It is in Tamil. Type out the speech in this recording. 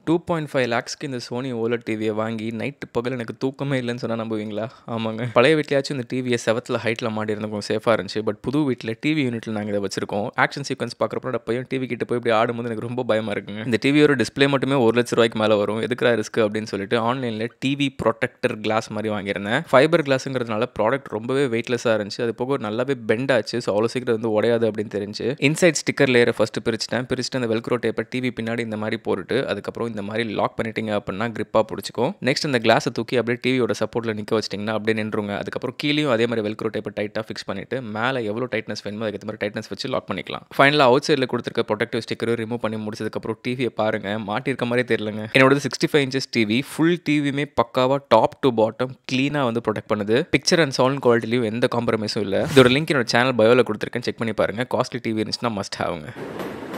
டூ பாயிண்ட் ஃபைவ் லேக்ஸ்க்கு இந்த சோனி ஓலட் டிவியை வாங்கி நைட்டு பகல் எனக்கு தூக்கமே இல்லைன்னு சொன்னால் நம்புவீங்களா ஆமாங்க பழைய வீட்லயாச்சும் இந்த டிவியை செவத்தில் ஹைட்டில் மாடி இருந்தால் கொஞ்சம் சேஃபாக இருந்துச்சு பட் புது வீட்டில் டிவி யூனிட்டில் நாங்கள் இதை வச்சிருக்கோம் ஆக்ஷன் சீக்வன்ஸ் பார்க்குறப்ப நான் பையன் டிவி கிட்ட போய் இப்படி ஆடும்போது எனக்கு ரொம்ப பயமாக இருக்குங்க இந்த டிவியோட டிஸ்ப்ளே மட்டுமே ஒரு லட்ச ரூபாய்க்கு மேலே வரும் எதுக்குறா ரிஸ்க் அப்படின்னு சொல்லிட்டு ஆன்லைனில் டிவி ப்ரொடெக்டர் கிளாஸ் மாதிரி வாங்கியிருந்தேன் ஃபைபர் கிளாஸுங்கிறதுனால ப்ராடக்ட் ரொம்பவே வெயிட்லெஸ்ஸாக இருந்துச்சு அது போக நல்லாவே பெண்ட் ஆச்சு ஸோ அவ்வளோ சீக்கிரம் வந்து உடையாது அப்படின்னு தெரிஞ்சு இன்சைட் ஸ்டிக்கர் லேயரை ஃபஸ்ட்டு பிரிச்சுட்டேன் பிரிச்சுட்டு அந்த வெல்க்ரோ டேப்பை டிவி பின்னாடி இந்த மாதிரி போட்டுட்டு அதுக்கப்புறம் இந்த மாதிரி லாக் பண்ணிட்டீங்க அப்படின்னா கிரிப்பாக பிடிச்சிக்கும் நெக்ஸ்ட் இந்த கிளாஸை தூக்கி அப்படியே டிவியோட சப்போர்ட்டில் நிற்க வச்சிட்டிங்கன்னா அப்படியே நின்றுங்க அதுக்கப்புறம் கீழேயும் அதே மாதிரி வெல்க்ரோ டேப்பை டைட்டாக ஃபிக்ஸ் பண்ணிட்டு மேலே எவ்வளோ டைட்னஸ் வேணுமோ அதுக்கு மாதிரி டைட்னஸ் வச்சு லாக் பண்ணிக்கலாம் ஃபைனலாக அவுட் சைடில் கொடுத்துருக்க ப்ரொடக்டிவ் ஸ்டிக்கர் ரிமூவ் பண்ணி முடிச்சதுக்கப்புறம் டிவியை பாருங்க மாட்டிருக்க மாதிரி தெரியலங்க என்னோட sixty five inches TV full டிவியுமே பக்காவாக டாப் டு பாட்டம் க்ளீனாக வந்து ப்ரொடெக்ட் பண்ணுது பிக்சர் அண்ட் சவுண்ட் குவாலிட்டிலையும் எந்த காம்ப்ரமைஸும் இல்லை இதோட லிங்க் என்னோட சேனல் பயோவில் கொடுத்துருக்கேன் செக் பண்ணி பாருங்க காஸ்ட்லி டிவி இருந்துச்சுன்னா மஸ்ட் ஆகுங்க